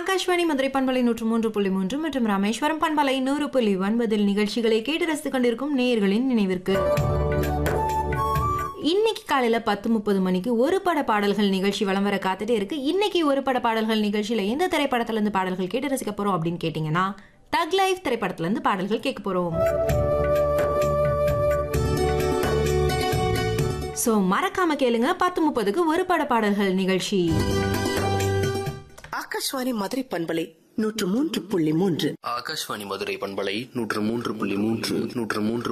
ஆகாஷ்வாணி மதுரை பண்பலை நூற்று மூன்று புள்ளி மூன்று மற்றும் ராமேஸ்வரம் பண்பலை நூறு புள்ளி ஒன்பதில் நிகழ்ச்சிகளை கேட்டு ரசித்துக் கொண்டிருக்கும் நேயர்களின் நினைவிற்கு இன்னைக்கு காலையில பத்து முப்பது மணிக்கு ஒரு பட பாடல்கள் நிகழ்ச்சி வலம் வர காத்துட்டே இருக்கு இன்னைக்கு ஒரு பட பாடல்கள் நிகழ்ச்சியில எந்த திரைப்படத்துல இருந்து பாடல்கள் கேட்டு ரசிக்க போறோம் அப்படின்னு கேட்டீங்கன்னா தக் லைஃப் திரைப்படத்துல இருந்து பாடல்கள் கேட்க போறோம் சோ மறக்காம கேளுங்க பத்து முப்பதுக்கு ஒரு பட பாடல்கள் நிகழ்ச்சி ஆகாஷ்வாணி மதுரை பண்பலை நூற்று மூன்று புள்ளி மூன்று ஆகாஷ்வாணி மதுரை பண்பலை நூற்று மூன்று புள்ளி மூன்று நூற்று மூன்று